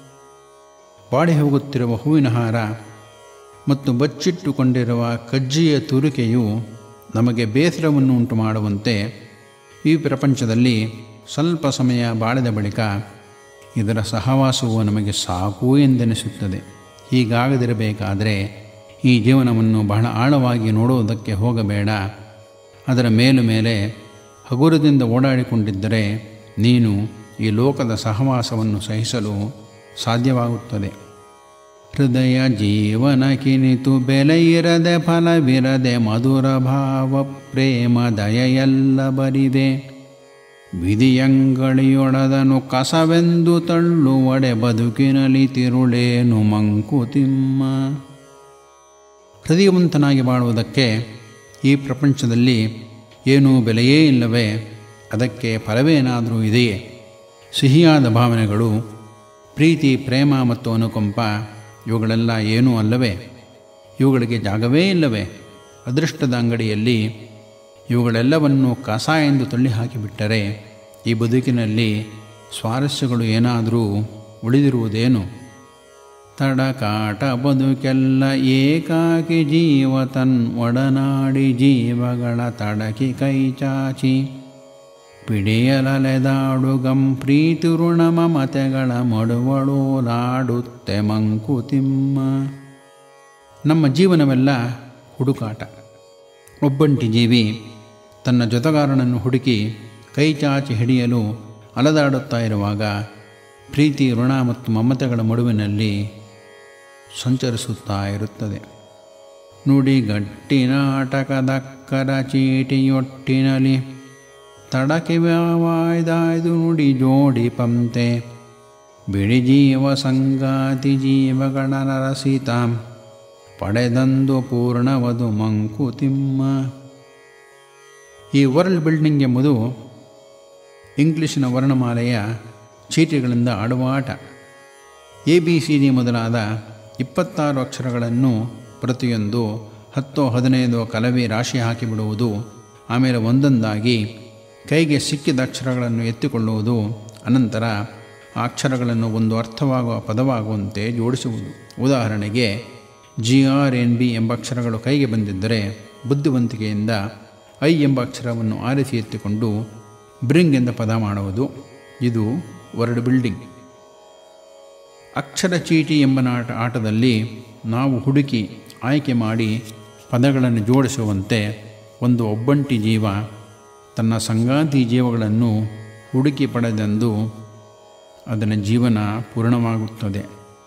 ಬಾಡಿ ಹೋಗುತ್ತಿರುವ ಹೂವಿನ ಹಾರ ಮತ್ತು ಬಚ್ಚಿಟ್ಟುಕೊಂಡಿರುವ ಕಜ್ಜಿಯ ತುರಿಕೆಯು ನಮಗೆ ಬೇಸರವನ್ನು ಉಂಟು ಮಾಡುವಂತೆ ಈ ಪ್ರಪಂಚದಲ್ಲಿ ಸ್ವಲ್ಪ ಸಮಯ ಬಾಳಿದ ಬಳಿಕ ಇದರ ಸಹವಾಸವು ನಮಗೆ ಸಾಕು ಎಂದೆನಿಸುತ್ತದೆ ಹೀಗಾಗದಿರಬೇಕಾದರೆ ಈ ಜೀವನವನ್ನು ಬಹಳ ಆಳವಾಗಿ ನೋಡುವುದಕ್ಕೆ ಹೋಗಬೇಡ ಅದರ ಮೇಲು ಮೇಲೆ ಹಗುರದಿಂದ ಓಡಾಡಿಕೊಂಡಿದ್ದರೆ ನೀನು ಈ ಲೋಕದ ಸಹವಾಸವನ್ನು ಸಹಿಸಲು ಸಾಧ್ಯವಾಗುತ್ತದೆ ಹೃದಯ ಜೀವನ ಕಿನಿತು ಬೆಲೆ ಇರದೆ ಫಲವಿರದೆ ಮಧುರ ಭಾವ ಪ್ರೇಮ ದಯೆಲ್ಲ ಬರಿದೆ ವಿಧಿಯಂಗಳಿಯೊಡದನು ಕಸವೆಂದು ತಳ್ಳುವಡೆ ಬದುಕಿನಲ್ಲಿ ತಿರುಳೇನು ಮಂಕುತಿಮ್ಮ ಹೃದಯವಂತನಾಗಿ ಬಾಳುವುದಕ್ಕೆ ಈ ಪ್ರಪಂಚದಲ್ಲಿ ಏನೂ ಬೆಲೆಯೇ ಇಲ್ಲವೇ ಅದಕ್ಕೆ ಫಲವೇನಾದರೂ ಇದೆಯೇ ಸಿಹಿಯಾದ ಭಾವನೆಗಳು ಪ್ರೀತಿ ಪ್ರೇಮ ಮತ್ತು ಅನುಕಂಪ ಇವುಗಳೆಲ್ಲ ಏನೂ ಅಲ್ಲವೇ ಇವುಗಳಿಗೆ ಜಾಗವೇ ಇಲ್ಲವೇ ಅದೃಷ್ಟದ ಅಂಗಡಿಯಲ್ಲಿ ಇವುಗಳೆಲ್ಲವನ್ನು ಕಸ ಎಂದು ತಳ್ಳಿ ಹಾಕಿಬಿಟ್ಟರೆ ಈ ಬದುಕಿನಲ್ಲಿ ಸ್ವಾರಸ್ಯಗಳು ಏನಾದರೂ ಉಳಿದಿರುವುದೇನು ತಡಕಾಟ ಬದುಕೆಲ್ಲ ಏಕಾಕಿ ಜೀವ ತನ್ ಒಡನಾಡಿ ಜೀವಗಳ ತಡಕಿ ಕೈ ಚಾಚಿ ಪಿಡಿಯಲಲೆದಾಡುಗಂ ಪ್ರೀತಿ ಋಣ ಮಮತೆಗಳ ಮಡುವಳೋಲಾಡುತ್ತೆ ಮಂಕುತಿಮ್ಮ ನಮ್ಮ ಜೀವನವೆಲ್ಲ ಹುಡುಕಾಟ ಒಬ್ಬಂಟಿ ಜೀವಿ ತನ್ನ ಜೊತೆಗಾರನನ್ನು ಹುಡುಕಿ ಕೈ ಚಾಚಿ ಹಿಡಿಯಲು ಅಲದಾಡುತ್ತಾ ಇರುವಾಗ ಪ್ರೀತಿ ಋಣ ಮತ್ತು ಮಮತೆಗಳ ಮಡುವಿನಲ್ಲಿ ಸಂಚರಿಸುತ್ತಾ ಇರುತ್ತದೆ ನುಡಿಗಟ್ಟಿನಾಟಕದಕ್ಕರ ಚೀಟಿಯೊಟ್ಟಿನಲಿ ತಡಕೆ ವ್ಯಾವಾಯ್ದಾಯ್ದು ನುಡಿ ಜೋಡಿ ಪಂತೆ ಬಿಡಿ ಜೀವ ಸಂಗಾತಿ ಜೀವಗಳ ನರಸಿತಾಂ ಪಡೆದಂದು ಪೂರ್ಣವದು ಮಂಕುತಿಮ್ಮ ಈ ವರ್ಲ್ಡ್ ಬಿಲ್ಡಿಂಗ್ ಎಂಬುದು ಇಂಗ್ಲಿಷಿನ ವರ್ಣಮಾಲೆಯ ಚೀಟಿಗಳಿಂದ ಆಡುವ ಆಟ ಎ ಬಿ ಸಿ ಡಿ ಮೊದಲಾದ ಇಪ್ಪತ್ತಾರು ಅಕ್ಷರಗಳನ್ನು ಪ್ರತಿಯೊಂದು ಹತ್ತೋ ಹದಿನೈದು ಕಲವಿ ರಾಶಿ ಹಾಕಿಬಿಡುವುದು ಆಮೇಲೆ ಒಂದೊಂದಾಗಿ ಕೈಗೆ ಸಿಕ್ಕಿದ ಅಕ್ಷರಗಳನ್ನು ಎತ್ತಿಕೊಳ್ಳುವುದು ಅನಂತರ ಆ ಅಕ್ಷರಗಳನ್ನು ಒಂದು ಅರ್ಥವಾಗುವ ಪದವಾಗುವಂತೆ ಜೋಡಿಸುವುದು ಉದಾಹರಣೆಗೆ ಜಿ ಆರ್ ಎನ್ ಬಿ ಎಂಬ ಅಕ್ಷರಗಳು ಕೈಗೆ ಬಂದಿದ್ದರೆ ಬುದ್ಧಿವಂತಿಕೆಯಿಂದ ಐ ಎಂಬ ಅಕ್ಷರವನ್ನು ಆರಿಸಿ ಎತ್ತಿಕೊಂಡು ಬ್ರಿಂಗ್ ಎಂದ ಪದ ಮಾಡುವುದು ಇದು ವರ್ಡ್ ಬಿಲ್ಡಿಂಗ್ ಅಕ್ಷರ ಚೀಟಿ ಎಂಬ ನಾಟ ಆಟದಲ್ಲಿ ನಾವು ಹುಡುಕಿ ಆಯ್ಕೆ ಮಾಡಿ ಪದಗಳನ್ನು ಜೋಡಿಸುವಂತೆ ಒಂದು ಒಬ್ಬಂಟಿ ಜೀವ ತನ್ನ ಸಂಗಾತಿ ಜೀವಗಳನ್ನು ಹುಡುಕಿ ಪಡೆದೆಂದು ಅದರ ಜೀವನ ಪೂರ್ಣವಾಗುತ್ತದೆ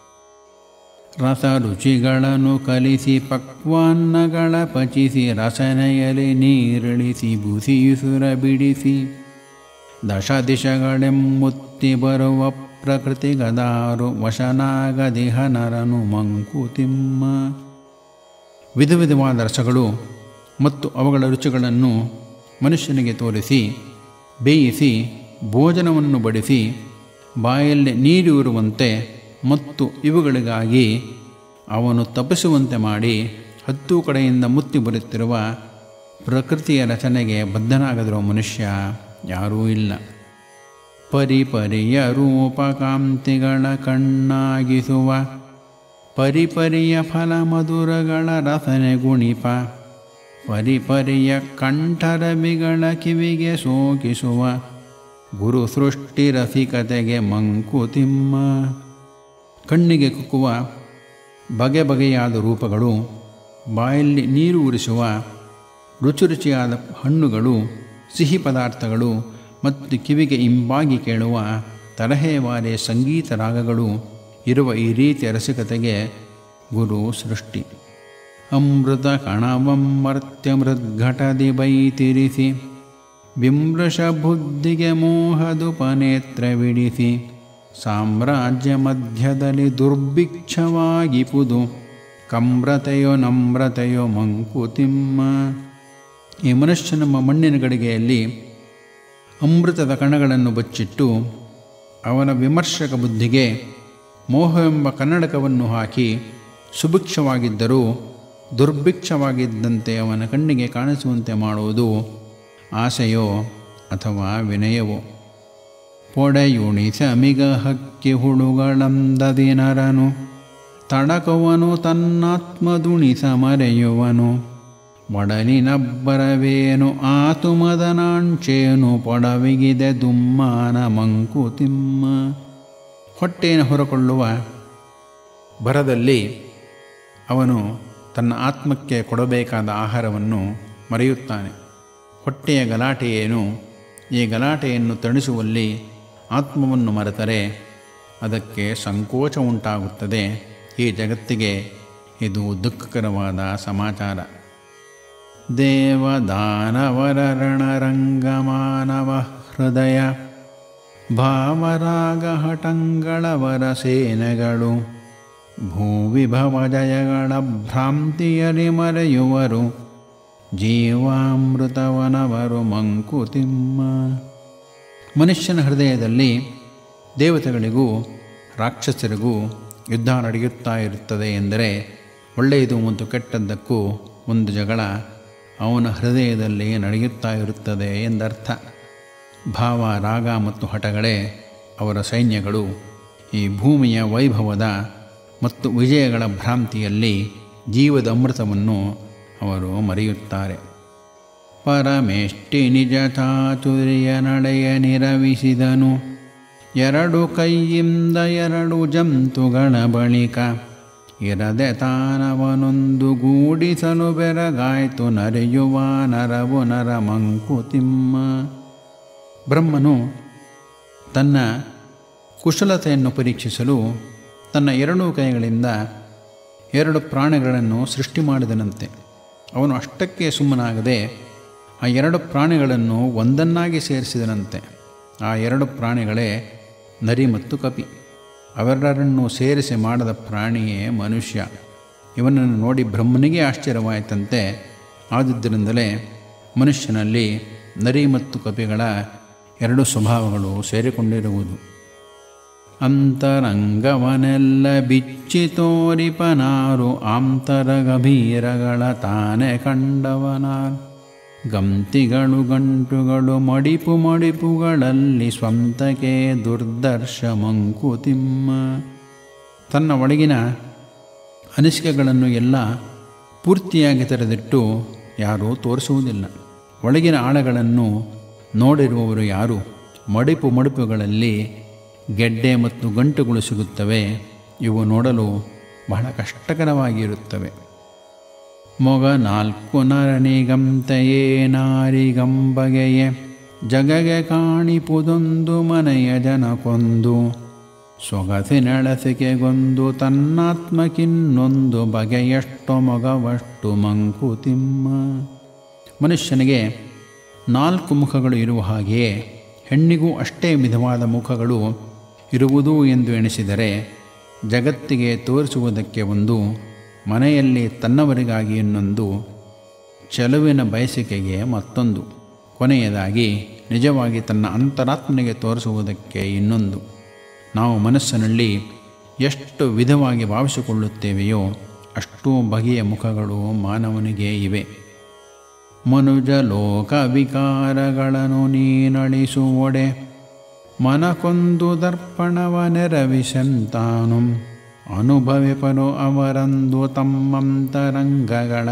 ರಸ ರುಚಿಗಳನ್ನು ಕಲಿಸಿ ಪಕ್ವಾನ್ನಗಳ ಪಚಿಸಿ ರಸನೆಯಲಿ ನೀರಿಳಿಸಿ ಬುಸಿಯುಸುರ ಬಿಡಿಸಿ ದಶ ದಿಶಗಳೆಂಬುತ್ತಿ ಬರುವ ಪ್ರಕೃತಿ ಗದಾರು ವಶನಾಗದಿಹ ನರನು ಮಂಕುತಿಮ್ಮ ವಿಧ ವಿಧವಾದ ರಸಗಳು ಮತ್ತು ಅವುಗಳ ರುಚಿಗಳನ್ನು ಮನುಷ್ಯನಿಗೆ ತೋರಿಸಿ ಬೇಯಿಸಿ ಭೋಜನವನ್ನು ಬಡಿಸಿ ಬಾಯಲ್ಲಿ ನೀರೂರುವಂತೆ ಮತ್ತು ಇವುಗಳಿಗಾಗಿ ಅವನು ತಪ್ಪಿಸುವಂತೆ ಮಾಡಿ ಹತ್ತು ಕಡೆಯಿಂದ ಮುತ್ತಿ ಬರುತ್ತಿರುವ ಪ್ರಕೃತಿಯ ರಚನೆಗೆ ಬದ್ಧನಾಗದಿರುವ ಮನುಷ್ಯ ಯಾರೂ ಇಲ್ಲ ಪರಿಪರಿಯ ರೂಪಕಾಂತಿಗಳ ಕಣ್ಣಾಗಿಸುವ ಪರಿಪರಿಯ ಫಲ ಮಧುರಗಳ ರಸನೆ ಗುಣಿಪ ಪರಿಪರಿಯ ಕಂಠರವಿಗಳ ಕಿವಿಗೆ ಸೋಕಿಸುವ ಗುರು ಸೃಷ್ಟಿ ರಸಿಕತೆಗೆ ಮಂಕುತಿಮ್ಮ ಕಣ್ಣಿಗೆ ಕುಕ್ಕುವ ಬಗೆ ಬಗೆಯಾದ ರೂಪಗಳು ಬಾಯಲ್ಲಿ ನೀರು ಉರಿಸುವ ರುಚಿ ರುಚಿಯಾದ ಹಣ್ಣುಗಳು ಸಿಹಿ ಪದಾರ್ಥಗಳು ಮತ್ತು ಕಿವಿಗೆ ಇಂಬಾಗಿ ಕೇಳುವ ತರಹೇವಾರಿ ಸಂಗೀತ ರಾಗಗಳು ಇರುವ ಈ ರೀತಿಯ ರಸಿಕತೆಗೆ ಗುರು ಸೃಷ್ಟಿ ಅಮೃತ ಕಣವಮ್ಮರ್ತ್ಯ ಮೃದ್ಘಟದಿ ಬೈತಿರಿಸಿ ವಿಮೃಶ ಬುದ್ಧಿಗೆ ಮೋಹದುಪನೇತ್ರವಿಡಿಸಿ ಸಾಮ್ರಾಜ್ಯ ಮಧ್ಯದಲ್ಲಿ ದುರ್ಭಿಕ್ಷವಾಗಿ ಪುದು ಕಮ್ರತೆಯೋ ನಮ್ರತೆಯೋ ಮಂಕುತಿಮ್ಮ ಈ ಮನುಷ್ಯ ನಮ್ಮ ಮಣ್ಣಿನ ಗಡಿಗೆಯಲ್ಲಿ ಅಮೃತದ ಕಣಗಳನ್ನು ಬಚ್ಚಿಟ್ಟು ಅವನ ವಿಮರ್ಶಕ ಬುದ್ಧಿಗೆ ಮೋಹವೆಂಬ ಕನ್ನಡಕವನ್ನು ಹಾಕಿ ಸುಭಿಕ್ಷವಾಗಿದ್ದರೂ ದುರ್ಭಿಕ್ಷವಾಗಿದ್ದಂತೆ ಅವನ ಕಣ್ಣಿಗೆ ಕಾಣಿಸುವಂತೆ ಮಾಡುವುದು ಆಸೆಯೋ ಅಥವಾ ವಿನಯವೋ ಪೊಡೆಯುಣಿಸಮಿಗ ಹಕ್ಕಿ ಹುಳುಗಳಂದದಿ ನರನು ತಡಕುವನು ತನ್ನಾತ್ಮದುಣಿಸ ಮರೆಯುವನು ಒಡಲಿನಬ್ಬರವೇನು ಆತು ಮದನಾಂಚೇನು ಪೊಡವಿಗಿದೆ ದುಮ್ಮಾನ ಮಂಕುತಿಮ್ಮ ಹೊಟ್ಟೆಯನ್ನು ಹೊರಕೊಳ್ಳುವ ಭರದಲ್ಲಿ ಅವನು ತನ್ನ ಆತ್ಮಕ್ಕೆ ಕೊಡಬೇಕಾದ ಆಹಾರವನ್ನು ಮರೆಯುತ್ತಾನೆ ಹೊಟ್ಟೆಯ ಗಲಾಟೆಯೇನು ಈ ಗಲಾಟೆಯನ್ನು ತಣಿಸುವಲ್ಲಿ ಆತ್ಮವನ್ನು ಮರೆತರೆ ಅದಕ್ಕೆ ಸಂಕೋಚ ಉಂಟಾಗುತ್ತದೆ ಈ ಜಗತ್ತಿಗೆ ಇದು ದುಃಖಕರವಾದ ಸಮಾಚಾರ ದೇವದಾನವರ ರಣರಂಗಮಾನವ ಹೃದಯ ಭಾವರಾಗ ಹಟಂಗಳವರ ಸೇನೆಗಳು ಭೂವಿಭವಜಯಗಳ ಭ್ರಾಂತಿಯರಿ ಮರೆಯುವರು ಜೀವಾಮೃತವನವರು ಮಂಕುತಿಮ್ಮ ಮನುಷ್ಯನ ಹೃದಯದಲ್ಲಿ ದೇವತೆಗಳಿಗೂ ರಾಕ್ಷಸರಿಗೂ ಯುದ್ಧ ನಡೆಯುತ್ತಾ ಇರುತ್ತದೆ ಎಂದರೆ ಒಳ್ಳೆಯದು ಮತ್ತು ಕೆಟ್ಟದ್ದಕ್ಕೂ ಒಂದು ಜಗಳ ಅವನ ಹೃದಯದಲ್ಲಿ ನಡೆಯುತ್ತಾ ಇರುತ್ತದೆ ಎಂದರ್ಥ ಭಾವ ರಾಗ ಮತ್ತು ಹಠಗಳೇ ಅವರ ಸೈನ್ಯಗಳು ಈ ಭೂಮಿಯ ವೈಭವದ ಮತ್ತು ವಿಜಯಗಳ ಭ್ರಾಂತಿಯಲ್ಲಿ ಜೀವದ ಅಮೃತವನ್ನು ಅವರು ಮರೆಯುತ್ತಾರೆ ಪರಮೇಷ್ಟಿ ನಿಜ ಚಾತುರ್ಯ ನಡೆಯ ನಿರವಿಸಿದನು ಎರಡು ಕೈಯಿಂದ ಎರಡು ಜಂತುಗಳ ಬಳಿಕ ಇರದೆ ತಾನವನೊಂದು ಗೂಡಿಸಲು ಬೆರಗಾಯ್ತು ನರೆಯುವ ನರವು ನರ ಮಂಕುತಿಮ್ಮ ಬ್ರಹ್ಮನು ತನ್ನ ಕುಶಲತೆಯನ್ನು ಪರೀಕ್ಷಿಸಲು ತನ್ನ ಎರಡೂ ಕೈಗಳಿಂದ ಎರಡು ಪ್ರಾಣಿಗಳನ್ನು ಸೃಷ್ಟಿ ಮಾಡಿದನಂತೆ ಅವನು ಅಷ್ಟಕ್ಕೆ ಸುಮ್ಮನಾಗದೆ ಆ ಎರಡು ಪ್ರಾಣಿಗಳನ್ನು ಒಂದನ್ನಾಗಿ ಸೇರಿಸಿದನಂತೆ ಆ ಎರಡು ಪ್ರಾಣಿಗಳೇ ನರಿ ಮತ್ತು ಕಪಿ ಅವೆರಡರನ್ನು ಸೇರಿಸಿ ಮಾಡದ ಪ್ರಾಣಿಯೇ ಮನುಷ್ಯ ಇವನನ್ನು ನೋಡಿ ಬ್ರಹ್ಮನಿಗೆ ಆಶ್ಚರ್ಯವಾಯಿತಂತೆ ಆದುದರಿಂದಲೇ ಮನುಷ್ಯನಲ್ಲಿ ನರಿ ಮತ್ತು ಕಪಿಗಳ ಎರಡು ಸ್ವಭಾವಗಳು ಸೇರಿಕೊಂಡಿರುವುದು ಅಂತರಂಗವನೆಲ್ಲ ಬಿಚ್ಚಿ ತೋರಿಪನಾರು ಆಂತರ ಗಭೀರಗಳ ತಾನೆ ಕಂಡವನಾರ್ ಗಂತಿಗಳು ಗಂಟುಗಳು ಮಡಿಪು ಮಡಿಪುಗಳಲ್ಲಿ ಸ್ವಂತಕ್ಕೆ ದುರ್ದರ್ಶ ಮಂಕುತಿಮ್ಮ ತನ್ನ ಒಳಗಿನ ಅನಿಸಿಕೆಗಳನ್ನು ಎಲ್ಲ ಪೂರ್ತಿಯಾಗಿ ತೆರೆದಿಟ್ಟು ಯಾರೂ ತೋರಿಸುವುದಿಲ್ಲ ಒಳಗಿನ ಆಳಗಳನ್ನು ನೋಡಿರುವವರು ಯಾರು ಮಡಿಪು ಮಡಿಪುಗಳಲ್ಲಿ ಗೆಡ್ಡೆ ಮತ್ತು ಗಂಟುಗಳು ಸಿಗುತ್ತವೆ ಇವು ನೋಡಲು ಬಹಳ ಕಷ್ಟಕರವಾಗಿರುತ್ತವೆ ಮೊಗ ನಾಲ್ಕು ನರನಿಗಂತೆಯೇ ನಾರಿಗಂಬಗೆಯೇ ಜಗಗೆ ಕಾಣಿಪುದೊಂದು ಮನೆಯ ಜನ ಕೊಂದು ಸೊಗಸಿನಳಸಿಕೆಗೊಂದು ತನ್ನಾತ್ಮಕ್ಕಿನ್ನೊಂದು ಬಗೆಯಷ್ಟು ಮೊಗವಷ್ಟು ಮಂಕುತಿಮ್ಮ ಮನುಷ್ಯನಿಗೆ ನಾಲ್ಕು ಮುಖಗಳು ಇರುವ ಹಾಗೆಯೇ ಹೆಣ್ಣಿಗೂ ಅಷ್ಟೇ ವಿಧವಾದ ಮುಖಗಳು ಇರುವುದು ಎಂದು ಎಣಿಸಿದರೆ ಜಗತ್ತಿಗೆ ತೋರಿಸುವುದಕ್ಕೆ ಒಂದು ಮನೆಯಲ್ಲಿ ತನ್ನವರಿಗಾಗಿ ಇನ್ನೊಂದು ಚೆಲುವಿನ ಬಯಸಿಕೆಗೆ ಮತ್ತೊಂದು ಕೊನೆಯದಾಗಿ ನಿಜವಾಗಿ ತನ್ನ ಅಂತರಾತ್ಮನಿಗೆ ತೋರಿಸುವುದಕ್ಕೆ ಇನ್ನೊಂದು ನಾವು ಮನಸ್ಸಿನಲ್ಲಿ ಎಷ್ಟು ವಿಧವಾಗಿ ಭಾವಿಸಿಕೊಳ್ಳುತ್ತೇವೆಯೋ ಅಷ್ಟೂ ಬಗೆಯ ಮುಖಗಳು ಮಾನವನಿಗೆ ಇವೆ ಮನುಜ ಲೋಕ ವಿಕಾರಗಳನ್ನು ನೀನಳಿಸುವೊಡೆ ಮನಕೊಂದು ದರ್ಪಣವ ನೆರವಿಸಂತಾನು ಅನುಭವಿಪನು ಅವರಂದು ತಮ್ಮಂತರಂಗಗಳ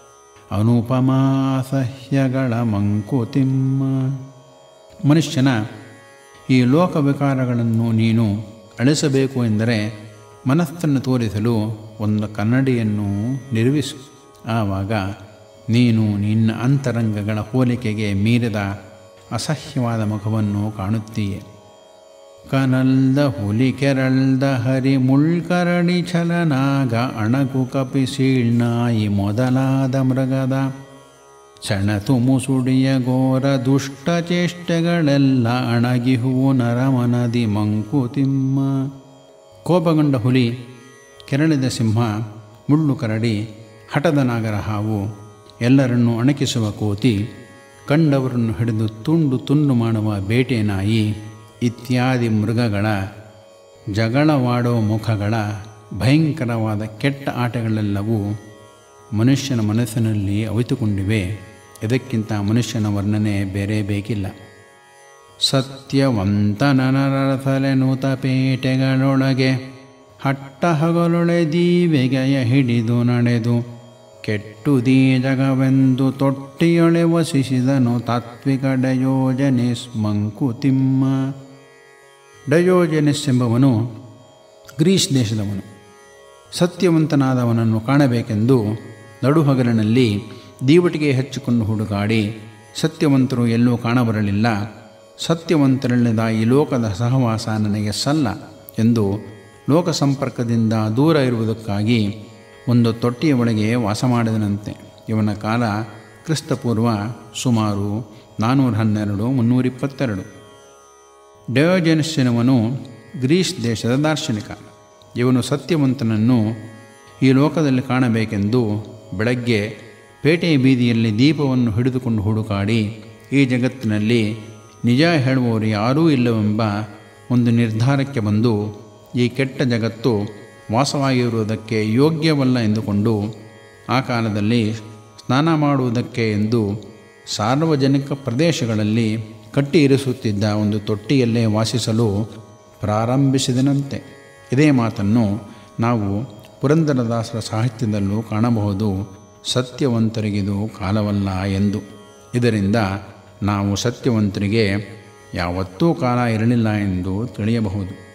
ಅನುಪಮಾಸಹ್ಯಗಳ ಮಂಕುತಿಮ್ಮ ಮನುಷ್ಯನ ಈ ಲೋಕ ವಿಕಾರಗಳನ್ನು ನೀನು ಅಳಿಸಬೇಕು ಎಂದರೆ ಮನಸ್ಸನ್ನು ತೋರಿಸಲು ಒಂದು ಕನ್ನಡಿಯನ್ನು ನಿರ್ಮಿಸು ಆವಾಗ ನೀನು ನಿನ್ನ ಅಂತರಂಗಗಳ ಹೋಲಿಕೆಗೆ ಮೀರಿದ ಅಸಹ್ಯವಾದ ಮುಖವನ್ನು ಕಾಣುತ್ತೀಯೆ ಕನಲ್ದ ಹುಲಿ ಕೆರಳ್ದ ಹರಿ ಮುಳ್ಕರಡಿ ಛಲನಾಗ ಅಣಕು ಕಪಿ ಸೀಳ್ನಾಯಿ ಮೊದಲಾದ ಮೃಗದ ಸೆಣತು ಮುಸುಡಿಯ ಘೋರ ದುಷ್ಟ ಚೇಷ್ಟೆಗಳೆಲ್ಲ ಅಣಗಿಹುವು ನರಮನದಿ ಮಂಕುತಿಮ್ಮ ಕೋಪಗೊಂಡ ಹುಲಿ ಕೆರಳಿದ ಸಿಂಹ ಮುಳ್ಳು ಕರಡಿ ಹಠದ ನಾಗರ ಹಾವು ಎಲ್ಲರನ್ನೂ ಅಣಕಿಸುವ ಕೋತಿ ಕಂಡವರನ್ನು ಹಿಡಿದು ತುಂಡು ತುಂಡು ಮಾಡುವ ಬೇಟೆ ನಾಯಿ ಇತ್ಯಾದಿ ಮೃಗಗಳ ಜಗಳವಾಡೋ ಮುಖಗಳ ಭಯಂಕರವಾದ ಕೆಟ್ಟ ಆಟಗಳೆಲ್ಲವೂ ಮನುಷ್ಯನ ಮನಸ್ಸಿನಲ್ಲಿ ಅವಿತುಕೊಂಡಿವೆ ಇದಕ್ಕಿಂತ ಮನುಷ್ಯನ ವರ್ಣನೆ ಬೇರೆ ಬೇಕಿಲ್ಲ ಸತ್ಯವಂತನರಸಲೆನುತ ಪೇಟೆಗಳೊಳಗೆ ಹಟ್ಟ ಹಗಲೊಳೆ ದೀವೆಗೆಯ ಹಿಡಿದು ನಡೆದು ಕೆಟ್ಟುದೀ ಜಗವೆಂದು ತೊಟ್ಟಿಯೊಳೆ ವಸಿಸಿದನು ತಾತ್ವಿಕ ಡಯೋಜನಿಸ್ ಮಂಕುತಿಮ್ಮ ಡಯೋಜನಿಸ್ ಎಂಬವನು ಗ್ರೀಸ್ ದೇಶದವನು ಸತ್ಯವಂತನಾದವನನ್ನು ಕಾಣಬೇಕೆಂದು ನಡುಹಗಲಿನಲ್ಲಿ ದೀವಟಿಗೆ ಹಚ್ಚಿಕೊಂಡು ಹುಡುಕಾಡಿ ಸತ್ಯವಂತರು ಎಲ್ಲೂ ಕಾಣಬರಲಿಲ್ಲ ಸತ್ಯವಂತರಲ್ಲಿದ್ದ ಈ ಲೋಕದ ಸಹವಾಸ ನನಗೆ ಸಲ್ಲ ಎಂದು ಲೋಕ ಸಂಪರ್ಕದಿಂದ ದೂರ ಇರುವುದಕ್ಕಾಗಿ ಒಂದು ತೊಟ್ಟಿಯ ಒಳಗೆ ವಾಸ ಮಾಡಿದನಂತೆ ಇವನ ಕಾಲ ಕ್ರಿಸ್ತಪೂರ್ವ ಸುಮಾರು ನಾನ್ನೂರ ಹನ್ನೆರಡು ಮುನ್ನೂರಿಪ್ಪತ್ತೆರಡು ಡಯೋಜೆನಿಸ್ಸಿನವನು ಗ್ರೀಸ್ ದೇಶದ ದಾರ್ಶನಿಕ ಇವನು ಸತ್ಯವಂತನನ್ನು ಈ ಲೋಕದಲ್ಲಿ ಕಾಣಬೇಕೆಂದು ಬೆಳಗ್ಗೆ ಪೇಟೆಯ ಬೀದಿಯಲ್ಲಿ ದೀಪವನ್ನು ಹಿಡಿದುಕೊಂಡು ಹುಡುಕಾಡಿ ಈ ಜಗತ್ತಿನಲ್ಲಿ ನಿಜ ಹೇಳುವವರು ಯಾರೂ ಇಲ್ಲವೆಂಬ ಒಂದು ನಿರ್ಧಾರಕ್ಕೆ ಬಂದು ಈ ಕೆಟ್ಟ ಜಗತ್ತು ವಾಸವಾಗಿರುವುದಕ್ಕೆ ಯೋಗ್ಯವಲ್ಲ ಎಂದುಕೊಂಡು ಆ ಕಾಲದಲ್ಲಿ ಸ್ನಾನ ಮಾಡುವುದಕ್ಕೆ ಎಂದು ಸಾರ್ವಜನಿಕ ಪ್ರದೇಶಗಳಲ್ಲಿ ಕಟ್ಟಿ ಇರಿಸುತ್ತಿದ್ದ ಒಂದು ತೊಟ್ಟಿಯಲ್ಲೇ ವಾಸಿಸಲು ಪ್ರಾರಂಭಿಸಿದನಂತೆ ಇದೇ ಮಾತನ್ನು ನಾವು ಪುರಂದರದಾಸರ ಸಾಹಿತ್ಯದಲ್ಲೂ ಕಾಣಬಹುದು ಸತ್ಯವಂತರಿಗಿದು ಕಾಲವಲ್ಲ ಎಂದು ಇದರಿಂದ ನಾವು ಸತ್ಯವಂತರಿಗೆ ಯಾವತ್ತೂ ಕಾಲ ಇರಲಿಲ್ಲ ಎಂದು ತಿಳಿಯಬಹುದು